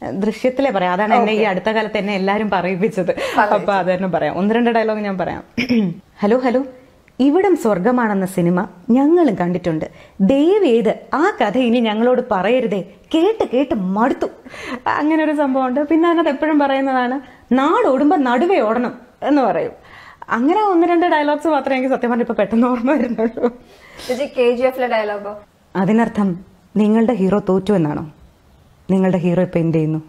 ദൃശ്യത്തിലെ പറയാം അതാണ് എന്നെ ഈ അടുത്ത കാലത്ത് എന്നെ എല്ലാരും പറയിപ്പിച്ചത് അപ്പൊ അത് തന്നെ പറയാം ഒന്ന് രണ്ട് ഡയലോഗ് ഞാൻ പറയാം ഹലോ ഹലോ ഇവിടം സ്വർഗമാണെന്ന സിനിമ ഞങ്ങളും കണ്ടിട്ടുണ്ട് ദയവേത് ആ കഥ ഇനി ഞങ്ങളോട് പറയരുതേ കേട്ട് കേട്ട് മടുത്തു അങ്ങനെ ഒരു സംഭവമുണ്ട് പിന്നെ അതിനകത്ത് എപ്പോഴും പറയുന്നതാണ് നാടോടുമ്പോ നടുവേ ഓടണം എന്ന് പറയും അങ്ങനെ ഒന്ന് രണ്ട് ഡയലോഗ്സ് മാത്രമേ എനിക്ക് സത്യം പറഞ്ഞ ഇപ്പൊ പെട്ടെന്ന് ഓർമ്മ വരുന്നുള്ളൂ ചേച്ചി കെ ജി എഫിലെ ഡയലോഗോ അതിനർത്ഥം നിങ്ങളുടെ ഹീറോ തോറ്റു എന്നാണോ നിങ്ങളുടെ ഹീറോ ഇപ്പൊ എന്ത് ചെയ്യുന്നു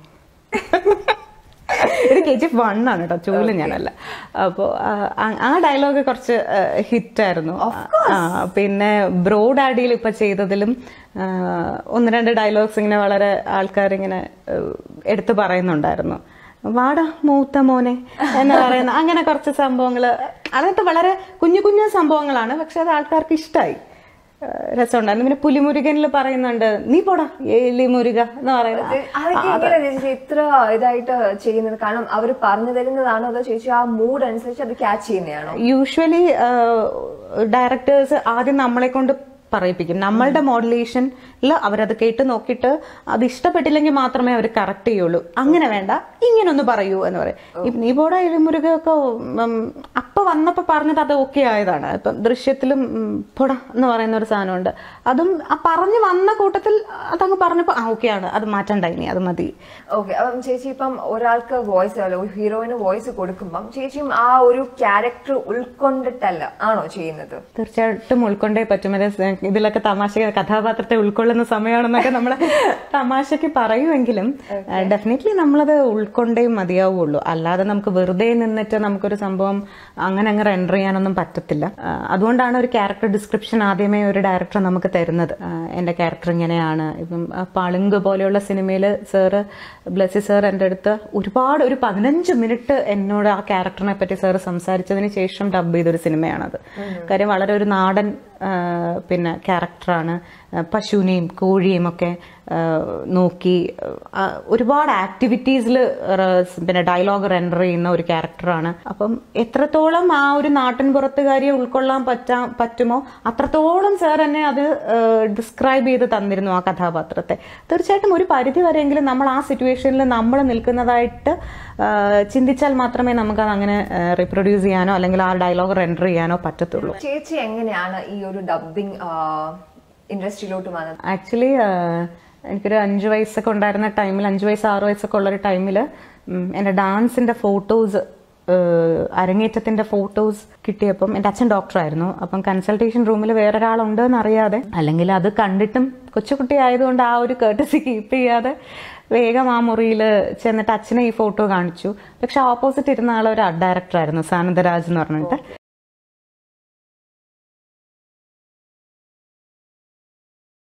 ഇത് കെ ജി എഫ് വൺ ആണ് കേട്ടോ ചൂല് ഞാനല്ല അപ്പോ ആ ഡയലോഗ് കുറച്ച് ഹിറ്റായിരുന്നു പിന്നെ ബ്രോ ഡാഡിയിൽ ഇപ്പൊ ചെയ്തതിലും ആ, ഒന്ന് രണ്ട് ഡയലോഗ്സ് ഇങ്ങനെ വളരെ ആൾക്കാർ ഇങ്ങനെ എടുത്തു പറയുന്നുണ്ടായിരുന്നു വാടാ മൂത്ത മോനെ എന്ന് പറയുന്ന അങ്ങനെ കുറച്ച് സംഭവങ്ങള് അതൊക്കെ വളരെ കുഞ്ഞു കുഞ്ഞു സംഭവങ്ങളാണ് പക്ഷെ അത് ആൾക്കാർക്ക് ഇഷ്ടമായി രസമുണ്ടായിരുന്നു പിന്നെ പുലിമുരുകനിൽ പറയുന്നുണ്ട് നീ പോടാ എലിമുരുക എന്ന് പറയുന്നത് അതൊക്കെ എങ്ങനെയാ ചേച്ചി ഇത്ര ഇതായിട്ട് ചെയ്യുന്നത് കാരണം അവർ പറഞ്ഞു തരുന്നതാണോ അതോ ചേച്ചി ആ മൂഡ് അനുസരിച്ച് അത് ക്യാച്ച് ചെയ്യുന്നതാണോ യൂഷ്വലി ഡയറക്ടേഴ്സ് ആദ്യം നമ്മളെ കൊണ്ട് പറയിപ്പിക്കും നമ്മളുടെ മോഡുലേഷനിൽ അവരത് കേട്ട് നോക്കിയിട്ട് അത് ഇഷ്ടപ്പെട്ടില്ലെങ്കിൽ മാത്രമേ അവർ കറക്റ്റ് ചെയ്യുള്ളൂ അങ്ങനെ വേണ്ട ഇങ്ങനെ ഒന്ന് പറയൂ എന്ന് പറയും ഈ നീ പോടാ എലിമുരുകൊക്കെ അപ്പൊ വന്നപ്പോ പറഞ്ഞത് അത് ഓക്കെ ആയതാണ് ഇപ്പം ദൃശ്യത്തിലും ഉം, പൊട എന്ന് പറയുന്ന ഒരു സാധനമുണ്ട് അതും ആ പറഞ്ഞു വന്ന കൂട്ടത്തിൽ അതങ്ങ് പറഞ്ഞപ്പോ ആ ഓക്കെ ആണ് അത് മാറ്റണ്ട ഇനി അത് മതി ഓക്കെ അപ്പം ചേച്ചി ഇപ്പം ഒരാൾക്ക് വോയിസ് അല്ല ഒരു ഹീറോയിന് വോയിസ് കൊടുക്കുമ്പം ചേച്ചിയും ആ ഒരു ക്യാരക്ടർ ഉൾക്കൊണ്ടിട്ടല്ല ആണോ ചെയ്യുന്നത് തീർച്ചയായിട്ടും ഉൾക്കൊണ്ടേ പറ്റും ഇത് സ് ഇതിലൊക്കെ തമാശ കഥാപാത്രത്തെ ഉൾക്കൊള്ളുന്ന സമയമാണെന്നൊക്കെ നമ്മൾ തമാശക്ക് പറയുമെങ്കിലും ഡെഫിനറ്റ്ലി നമ്മളത് ഉൾക്കൊണ്ടേ മതിയാവുള്ളൂ അല്ലാതെ നമുക്ക് വെറുതെ നിന്നിട്ട് നമുക്കൊരു സംഭവം അങ്ങനെ അങ്ങനെ എൻ്റർ ചെയ്യാനൊന്നും പറ്റത്തില്ല ആ, അതുകൊണ്ടാണ് ഒരു ക്യാരക്ടർ ഡിസ്ക്രിപ്ഷൻ ആദ്യമേ ഒരു ഡയറക്ടർ നമുക്ക് തരുന്നത് ആ, എൻ്റെ ക്യാരക്ടർ ഇങ്ങനെയാണ് ഇപ്പം ആ, പളുങ്ക് പോലെയുള്ള സിനിമയിൽ സാറ് ബ്ലസ്സി സാർ എൻ്റെ അടുത്ത് ഒരുപാട് ഒരു പതിനഞ്ച് മിനിറ്റ് എന്നോട് ആ ക്യാരക്ടറിനെ പറ്റി സാറ് സംസാരിച്ചതിന് ശേഷം ഡബ് ചെയ്തൊരു സിനിമയാണത് കാര്യം വളരെ ഒരു നാടൻ ആ, പിന്നെ ക്യാരക്ടറാണ് ആ, പശുവിനെയും കോഴിയും ഒക്കെ ആ, നോക്കി ആ, ഒരുപാട് ആക്ടിവിറ്റീസിൽ പിന്നെ ഡയലോഗ് റെൻഡർ ചെയ്യുന്ന ഒരു ക്യാരക്ടറാണ് അപ്പം എത്രത്തോളം ആ ഒരു നാട്ടിൻ പുറത്തുകാരിയെ ഉൾക്കൊള്ളാൻ പറ്റാ പറ്റുമോ അത്രത്തോളം സാർ എന്നെ അത് ഡിസ്ക്രൈബ് ചെയ്ത് തന്നിരുന്നു ആ കഥാപാത്രത്തെ തീർച്ചയായിട്ടും ഒരു പരിധി വരെയെങ്കിലും നമ്മൾ ആ സിറ്റുവേഷനിൽ നമ്മൾ നിൽക്കുന്നതായിട്ട് ആ, ചിന്തിച്ചാൽ മാത്രമേ നമുക്കത് അങ്ങനെ റീപ്രൊഡ്യൂസ് ചെയ്യാനോ അല്ലെങ്കിൽ ആ ഡയലോഗ് റെൻഡർ ചെയ്യാനോ പറ്റത്തുള്ളൂ ചേച്ചി എങ്ങനെയാണ് ഈ ഒരു ഡബിങ് ഇൻഡസ്ട്രിയിലോട്ട് വന്നത് ആക്ച്വലി എനിക്കൊരു അഞ്ച് വയസ്സൊക്കെ ഉണ്ടായിരുന്ന ടൈമിൽ അഞ്ച് വയസ്സ് ആറ് വയസ്സൊക്കെ ഉള്ളൊരു ടൈമിൽ എൻ്റെ ഡാൻസിൻ്റെ ഫോട്ടോസ് അരങ്ങേറ്റത്തിന്റെ ഫോട്ടോസ് കിട്ടിയപ്പം എൻ്റെ അച്ഛൻ ഡോക്ടറായിരുന്നു അപ്പം കൺസൾട്ടേഷൻ റൂമിൽ വേറൊരാളുണ്ട് എന്നറിയാതെ അല്ലെങ്കിൽ അത് കണ്ടിട്ടും കൊച്ചുകുട്ടി ആയതുകൊണ്ട് ആ ഒരു കേട്ടസി കീപ്പ് ചെയ്യാതെ വേഗം ആ മുറിയിൽ ചെന്നിട്ട് അച്ഛനെ ഈ ഫോട്ടോ കാണിച്ചു പക്ഷെ ഓപ്പോസിറ്റ് ഇരുന്ന ആൾ ഒരു ആർട്ട് ഡയറക്ടർ ആയിരുന്നു സാനന്ദരാജ് എന്ന് പറഞ്ഞിട്ട്